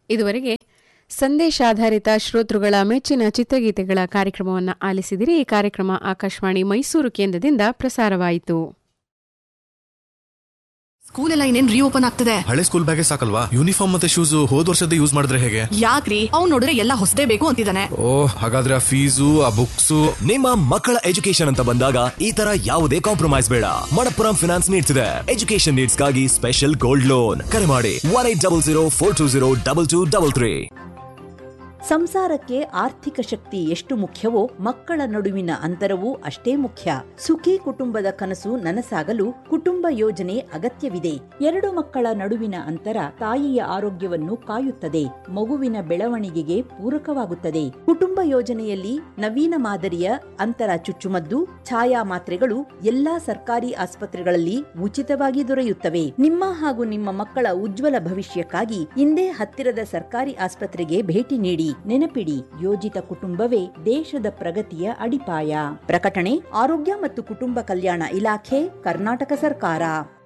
ಇದುವರೆಗೆ ಸಂದೇಶಾಧಾರಿತ ಶ್ರೋತೃಗಳ ಮೆಚ್ಚಿನ ಚಿತ್ರಗೀತೆಗಳ ಕಾರ್ಯಕ್ರಮವನ್ನು ಆಲಿಸಿದಿರಿ ಈ ಕಾರ್ಯಕ್ರಮ ಆಕಾಶವಾಣಿ ಮೈಸೂರು ಕೇಂದ್ರದಿಂದ ಪ್ರಸಾರವಾಯಿತು ಸ್ಕೂಲ್ ಎಲ್ಲ ಇನ್ನೇನ್ ರೀಓಪನ್ ಆಗ್ತದೆ ಹಳೆ ಸ್ಕೂಲ್ ಬ್ಯಾಗೇ ಸಾಕಲ್ವಾ ಯೂನಿಫಾರ್ಮ್ ಮತ್ತೆ ಶೂಸ್ ಹೋದ್ ವರ್ಷದ ಯೂಸ್ ಮಾಡಿದ್ರೆ ಹೇಗೆ ಯಾಕ್ರಿ ಅವ್ನ್ ನೋಡಿದ್ರೆ ಎಲ್ಲ ಹೊಸದೇ ಬೇಕು ಅಂತಿದ್ದಾನೆ ಓ ಹಾಗಾದ್ರೆ ಆ ಫೀಸು ಆ ಬುಕ್ಸು ನಿಮ್ಮ ಮಕ್ಕಳ ಎಜುಕೇಶನ್ ಅಂತ ಬಂದಾಗ ಈ ತರ ಯಾವುದೇ ಕಾಂಪ್ರಮೈಸ್ ಬೇಡ ಮಣಪ್ಪುರಂ ಫಿನಾನ್ಸ್ ನೀಡ್ಸ್ ಇದೆ ಎಜುಕೇಶನ್ ನೀಡ್ಸ್ ಗಾಗಿ ಸ್ಪೆಷಲ್ ಗೋಲ್ಡ್ ಲೋನ್ ಕರೆ ಮಾಡಿ one eight double zero four two zero double two double three ಸಂಸಾರಕ್ಕೆ ಆರ್ಥಿಕ ಶಕ್ತಿ ಎಷ್ಟು ಮುಖ್ಯವೋ ಮಕ್ಕಳ ನಡುವಿನ ಅಂತರವೂ ಅಷ್ಟೇ ಮುಖ್ಯ ಸುಖಿ ಕುಟುಂಬದ ಕನಸು ನನಸಾಗಲು ಕುಟುಂಬ ಯೋಜನೆ ಅಗತ್ಯವಿದೆ ಎರಡು ಮಕ್ಕಳ ನಡುವಿನ ಅಂತರ ತಾಯಿಯ ಆರೋಗ್ಯವನ್ನು ಕಾಯುತ್ತದೆ ಮಗುವಿನ ಬೆಳವಣಿಗೆಗೆ ಪೂರಕವಾಗುತ್ತದೆ ಕುಟುಂಬ ಯೋಜನೆಯಲ್ಲಿ ನವೀನ ಮಾದರಿಯ ಅಂತರ ಚುಚ್ಚುಮದ್ದು ಛಾಯಾ ಮಾತ್ರೆಗಳು ಎಲ್ಲಾ ಸರ್ಕಾರಿ ಆಸ್ಪತ್ರೆಗಳಲ್ಲಿ ಉಚಿತವಾಗಿ ದೊರೆಯುತ್ತವೆ ನಿಮ್ಮ ಹಾಗೂ ನಿಮ್ಮ ಮಕ್ಕಳ ಉಜ್ವಲ ಭವಿಷ್ಯಕ್ಕಾಗಿ ಇಂದೇ ಹತ್ತಿರದ ಸರ್ಕಾರಿ ಆಸ್ಪತ್ರೆಗೆ ಭೇಟಿ ನೀಡಿ ನೆನಪಿಡಿ ಯೋಜಿತ ಕುಟುಂಬವೇ ದೇಶದ ಪ್ರಗತಿಯ ಅಡಿಪಾಯ ಪ್ರಕಟಣೆ ಆರೋಗ್ಯ ಮತ್ತು ಕುಟುಂಬ ಕಲ್ಯಾಣ ಇಲಾಖೆ ಕರ್ನಾಟಕ ಸರ್ಕಾರ